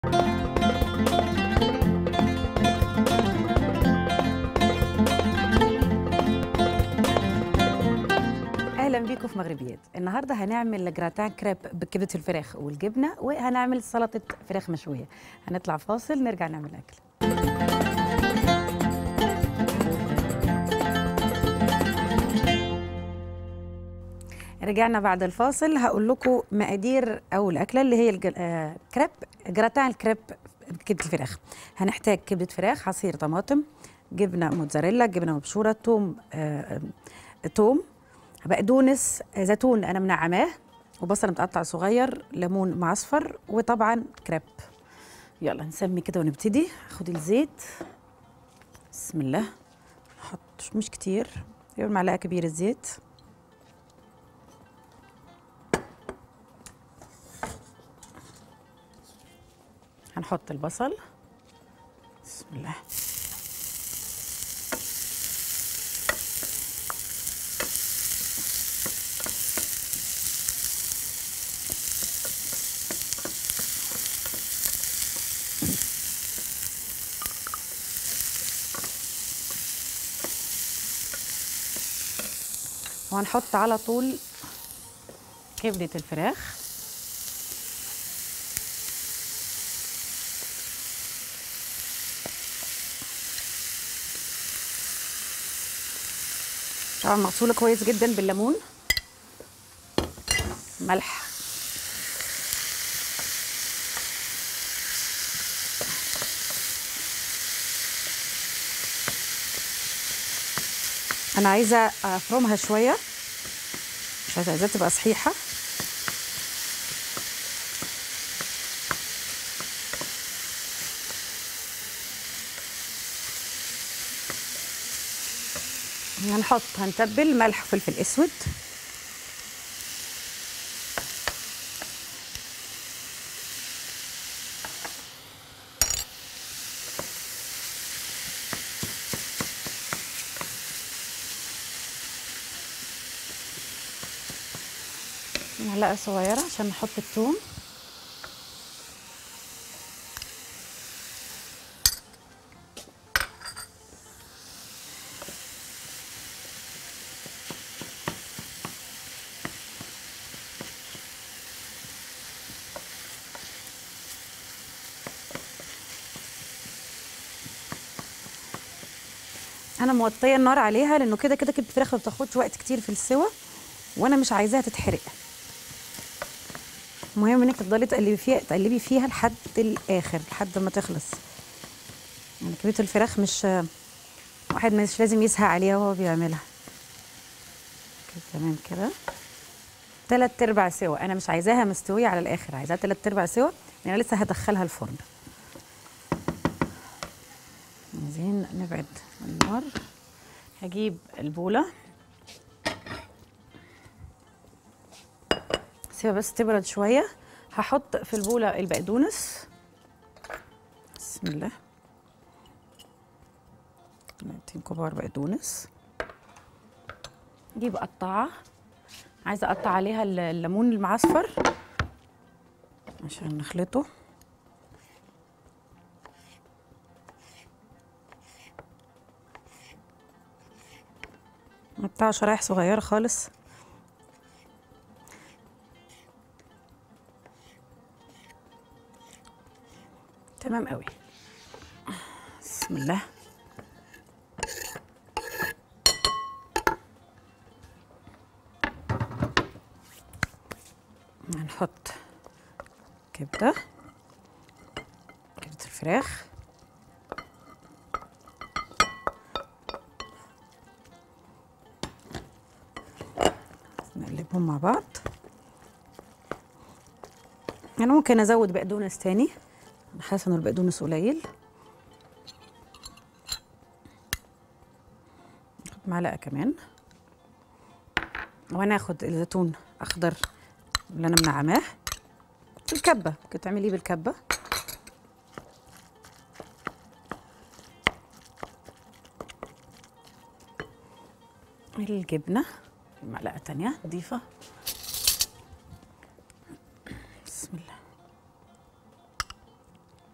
اهلا بيكم في مغربيات النهارده هنعمل جراتان كريب بكبده الفراخ والجبنه وهنعمل سلطه فراخ مشويه هنطلع فاصل نرجع نعمل اكل رجعنا بعد الفاصل هقول لكم مقادير اول اكله اللي هي الج- آه، كريب جراتان الكريب بكبده الفراخ هنحتاج كبده فراخ عصير طماطم جبنه موتزاريلا جبنه مبشوره توم آه، آه، توم بقدونس زيتون انا منعماه وبصل متقطع صغير ليمون معصفر وطبعا كريب يلا نسمي كده ونبتدي خد الزيت بسم الله نحط مش كتير يبقى معلقه كبيره زيت هنحط البصل بسم الله وهنحط على طول كبدة الفراخ طبعا مغسولة كويس جدا بالليمون ملح انا عايزه افرمها شويه مش عايزه عايزاها تبقى صحيحه هنحط هنتبل ملح وفلفل اسود معلقه صغيره عشان نحط الثوم انا موطيه النار عليها لانه كده كده كبده الفراخ ما بتاخدش وقت كتير في السوى وانا مش عايزاها تتحرق المهم انك تفضلي تقلبي فيها تقلبي فيها لحد الاخر لحد ما تخلص يعني كبده الفراخ مش واحد مش لازم يسهى عليها وهو بيعملها كده تمام كده تلات ارباع سوا انا مش عايزاها مستويه على الاخر عايزاها تلات ارباع سوا لان انا لسه هدخلها الفرن عايزين نبعد النار هجيب البوله سيبها بس تبرد شويه هحط في البوله البقدونس بسم الله معلقتين كبار بقدونس اجيب قطعه عايزه اقطع عليها الليمون المعصفر عشان نخلطه نقطعه شرايح صغيره خالص تمام قوي بسم الله هنحط كبدة كبدة الفراخ نقلبهم مع بعض يعني ممكن ازود بقدونس تاني انا حاسه ان البقدونس قليل ناخد معلقه كمان وهناخد الزيتون اخضر اللي انا منعماه الكبه ممكن تعمليه بالكبه الجبنه معلقه تانية نضيفه بسم الله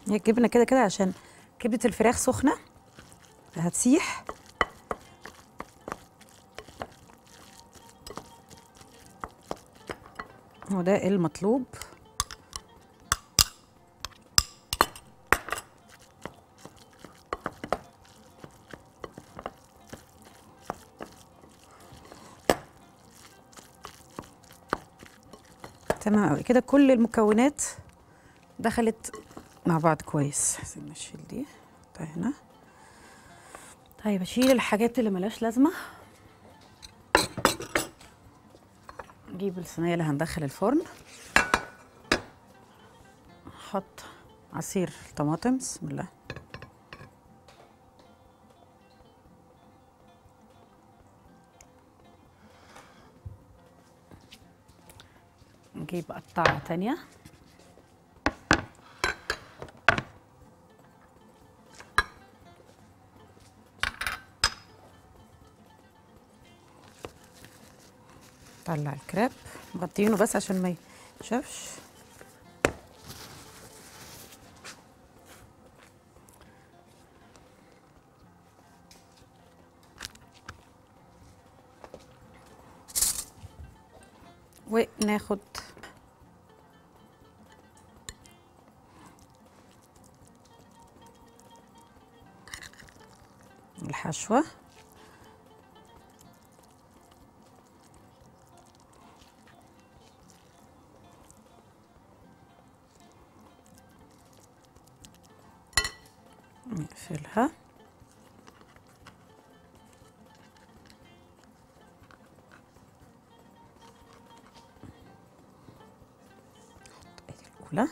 هي الجبنه كده كده عشان كبده الفراخ سخنه هتسيح وده المطلوب تمام قوي كده كل المكونات دخلت مع بعض كويس عايزين نشيل دي طيب هنا طيب اشيل الحاجات اللي ملهاش لازمه نجيب الصينيه اللي هندخل الفرن نحط عصير طماطم بسم الله نجيب قطعة تانية طلع الكريب مغطينه بس عشان ما يشافش وناخد الحشوه نقفلها نحط ادي الاولى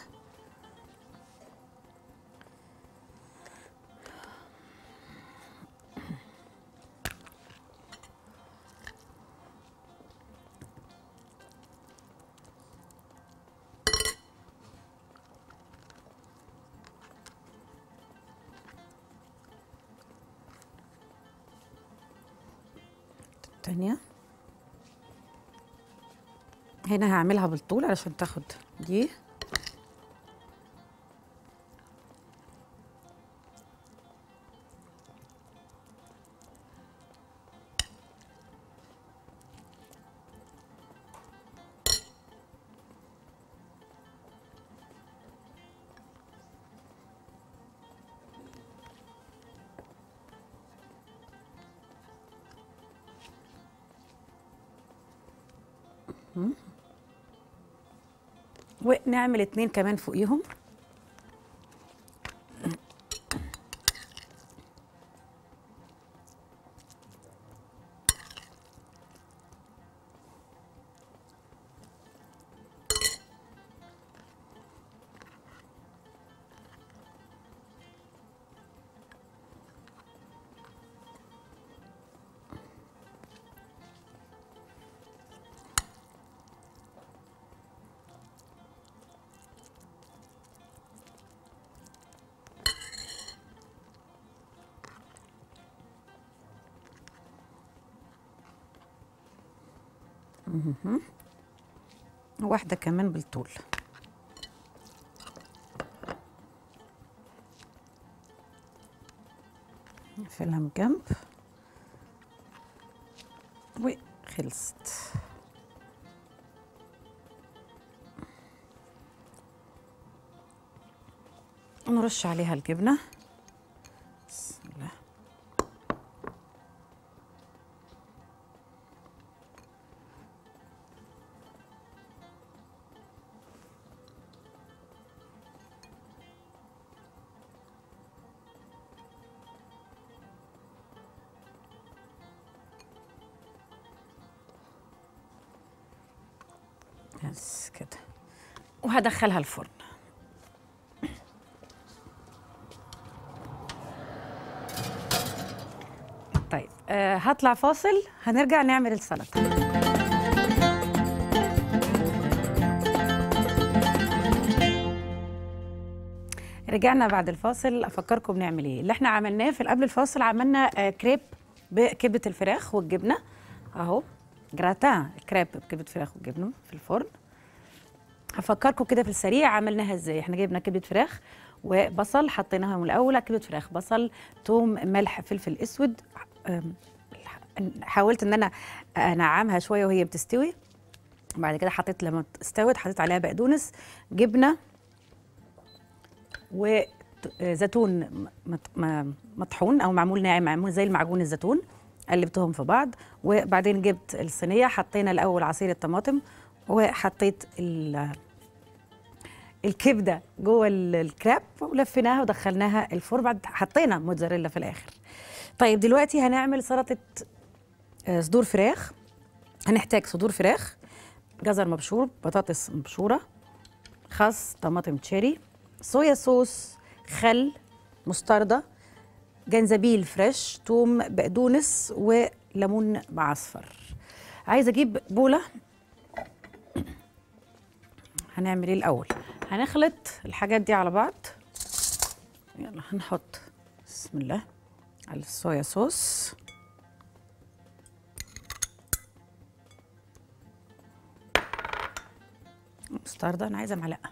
التانية هنا هعملها بالطول علشان تاخد دي ونعمل اتنين كمان فوقيهم مهم. واحدة كمان بالطول نقفلها من جنب وخلصت نرش عليها الجبنة بسم الله بس كده وهدخلها الفرن طيب آه هطلع فاصل هنرجع نعمل السلطه رجعنا بعد الفاصل افكركم نعمل ايه اللي احنا عملناه في قبل الفاصل عملنا آه كريب بكبه الفراخ والجبنه اهو جراتان كريب بكبه فراخ والجبنه في الفرن هفكركم كده في السريع عملناها ازاي احنا جبنا كبده فراخ وبصل حطيناهم الاول على كبده فراخ بصل توم ملح فلفل اسود أم، حاولت ان انا انعمها شويه وهي بتستوي بعد كده حطيت لما استوت حطيت عليها بقدونس جبنه وزيتون مط- م- مطحون او معمول ناعم معمول زي المعجون الزيتون قلبتهم في بعض وبعدين جبت الصينيه حطينا الاول عصير الطماطم وحطيت ال- الكبده جوه ال- الكراب ولفيناها ودخلناها الفرن بعد حطينا موتزاريلا في الاخر طيب دلوقتي هنعمل سلطه آه، صدور فراخ هنحتاج صدور فراخ جزر مبشور بطاطس مبشوره خس طماطم تشيري صويا صوص خل مستردة جنزبيل فريش توم بقدونس وليمون معصفر عايزه اجيب بوله هنعمل ايه الاول هنخلط الحاجات دي على بعض يلا هنحط بسم الله على الصويا صوص مستردة انا عايزه معلقه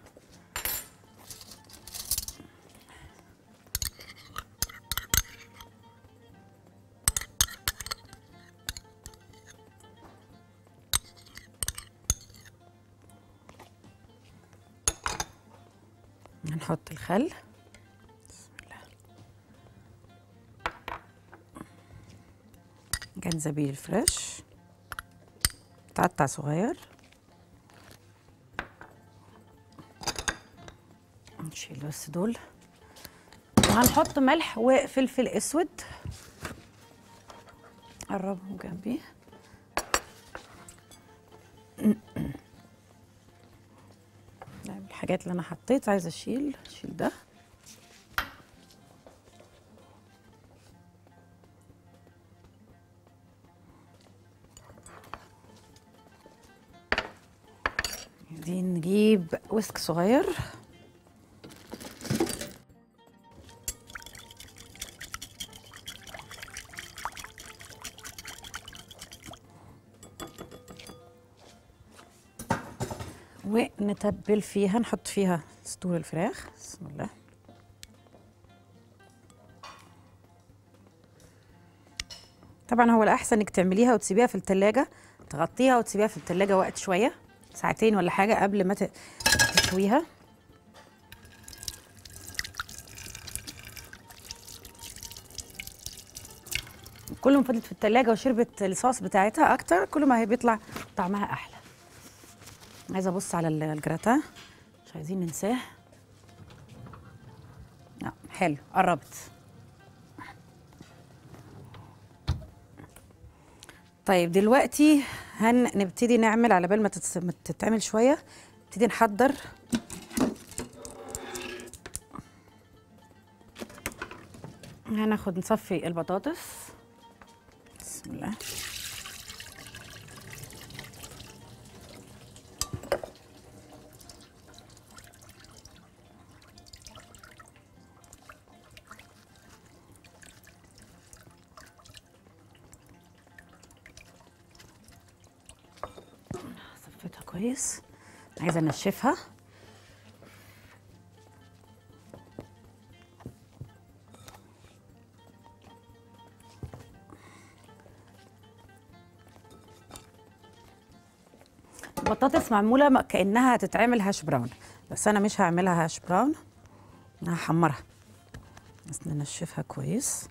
هنحط الخل بسم الله جنزبيل فريش تقطع صغير نشيل بس دول وهنحط ملح وفلفل اسود قربهم جنبي ده من الحاجات اللي انا حطيت عايزه اشيل اشيل ده دي نجيب ويسك صغير ونتبل فيها نحط فيها صدور الفراخ بسم الله طبعا هو الاحسن انك تعمليها وتسيبيها في التلاجة تغطيها وتسيبيها في التلاجة وقت شويه ساعتين ولا حاجه قبل ما ت- تشويها كل ما فضلت في التلاجة وشربت الصوص بتاعتها اكتر كل ما هي بيطلع طعمها احلى عايزه ابص على ال- الجراتان مش عايزين ننساه لا حلو قربت طيب دلوقتي هنبتدي نعمل على بال ما تتس- ما تتعمل شويه نبتدي نحضر هناخد نصفي البطاطس بسم الله صفيتها كويس عايزه انشفها البطاطس معموله م- كانها هتتعمل هاش براون بس انا مش هعملها هاش براون انا هحمرها بس ننشفها كويس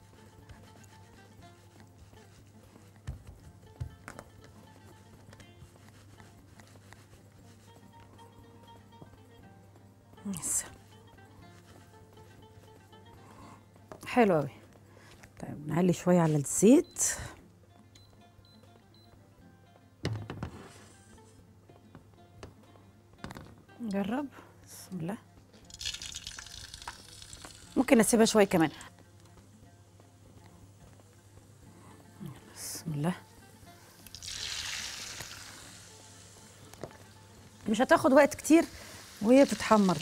يس حلو قوي طيب نعلي شويه على الزيت نجرب بسم الله ممكن اسيبها شويه كمان بسم الله مش هتاخد وقت كتير وهي بتتحمر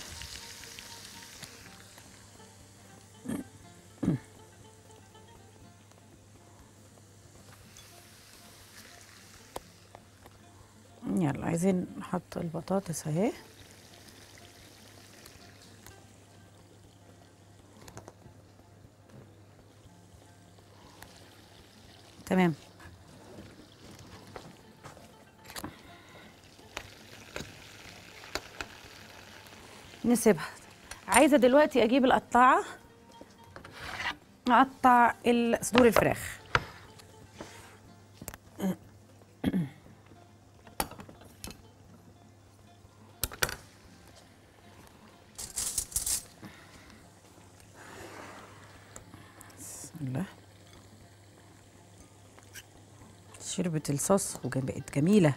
يلا عايزين نحط البطاطس اهي تمام نسيبها عايزه دلوقتي اجيب القطاعه اقطع ال- صدور الفراخ بسم الله شربت الصوص وبقت جميله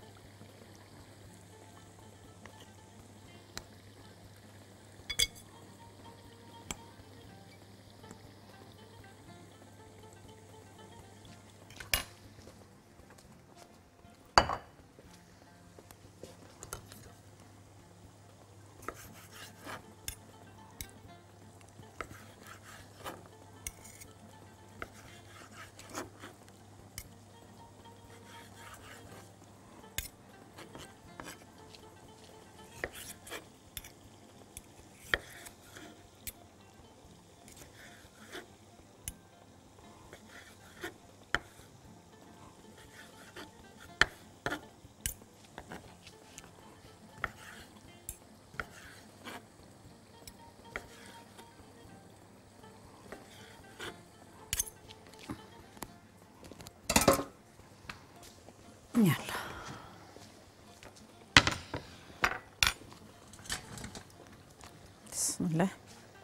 يلا بسم الله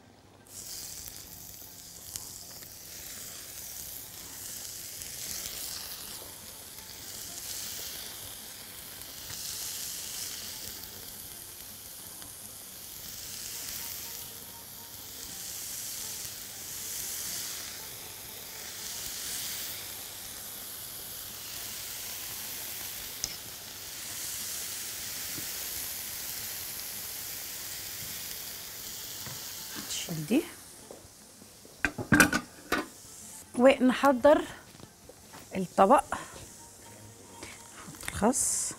نشيل دي ونحضر الطبق نحط الخس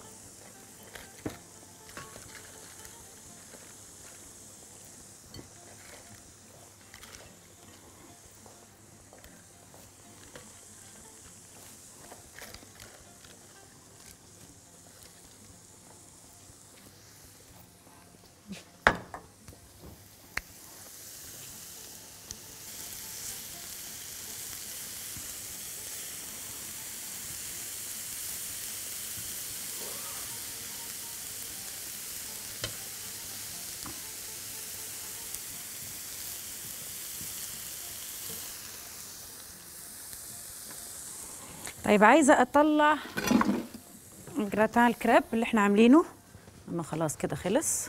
طيب عايزه اطلع جراتان الكريب اللي احنا عاملينه انه خلاص كده خلص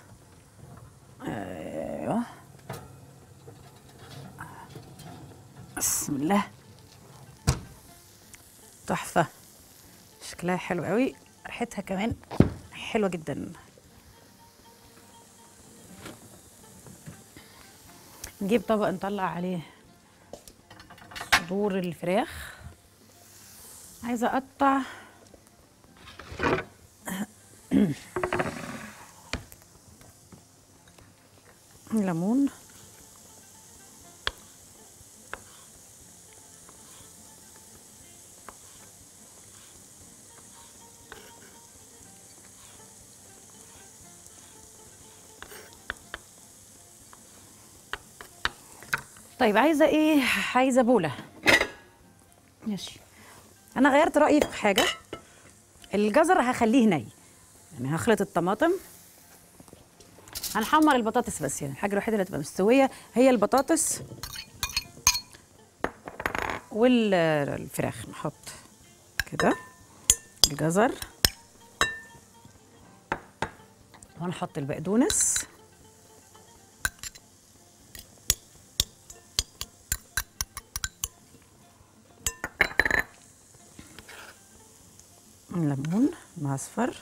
ايوه بسم الله تحفه شكلها حلو قوي ريحتها كمان حلوه جدا نجيب طبق نطلع عليه صدور الفراخ عايزه اقطع ليمون طيب عايزه ايه عايزه بوله ماشي انا غيرت رايي في حاجه الجزر هخليه ني يعني هخلط الطماطم هنحمر البطاطس بس يعني الحاجه الوحيده اللي تبقى مستويه هي البطاطس والفراخ نحط كده الجزر وهنحط البقدونس ليمون معصفر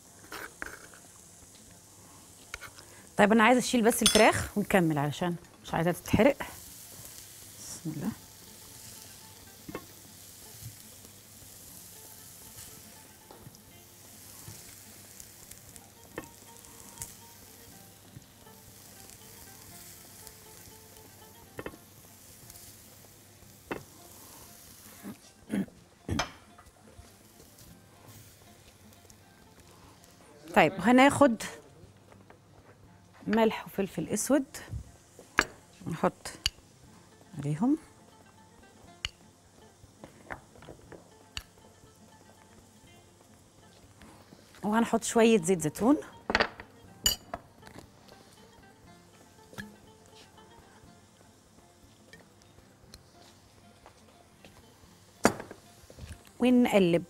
طيب انا عايزه اشيل بس الفراخ ونكمل علشان مش عايزاها تتحرق بسم الله طيب هناخد ملح وفلفل اسود نحط عليهم وهنحط شوية زيت زيتون ونقلب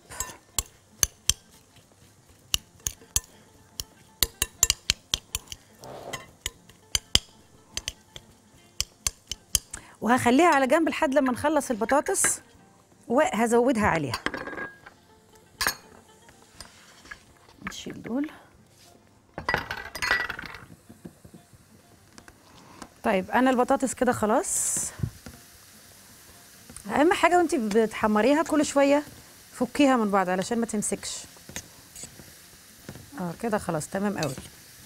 وهخليها على جنب لحد لما نخلص البطاطس وهزودها عليها نشيل دول طيب انا البطاطس كده خلاص اهم حاجه وانت بتحمريها كل شويه فكيها من بعض علشان ما تمسكش اه كده خلاص تمام قوي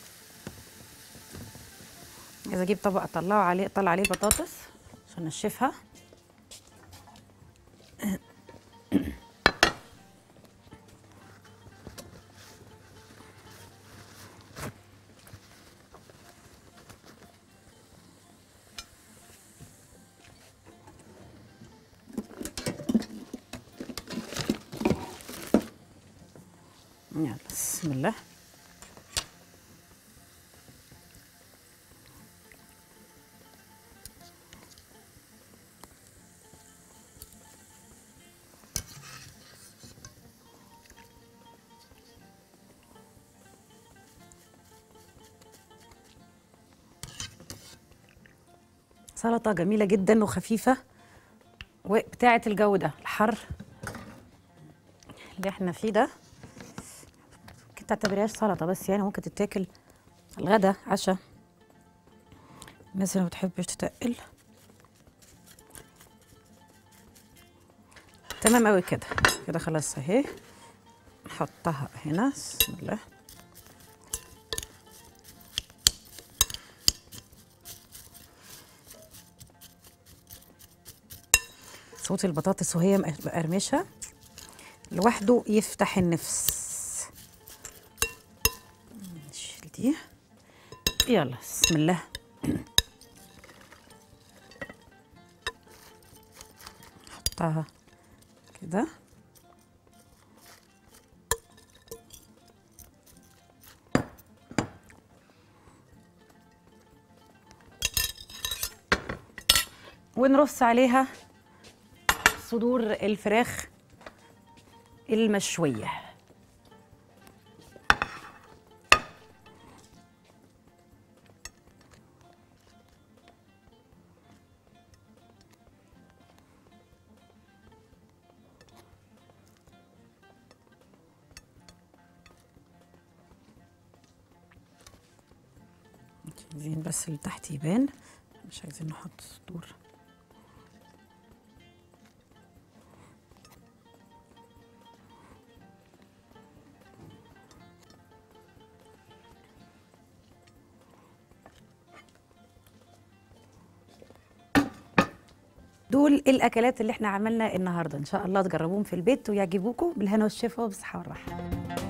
عايزه اجيب طبق اطلعه عليه اطلع عليه بطاطس عشان انشفها يلا بسم الله سلطة جميلة جدا وخفيفة وبتاعة الجو ده الحر اللي احنا فيه ده ممكن تعتبريهاش سلطة بس يعني ممكن تتاكل الغدا عشاء الناس اللي ما بتحبش تتقل تمام قوي كده كده خلاص اهي نحطها هنا بسم الله صوت البطاطس وهي مقرمشه لوحده يفتح النفس نشيل دي يلا بسم الله نحطها كده ونرص عليها صدور الفراخ المشوية عايزين بس اللي تحت يبان مش عايزين نحط صدور دول الاكلات اللي احنا عملنا النهارده ان شاء الله تجربوهم في البيت ويعجبوكم بالهنا والشفا وبالصحه والراحه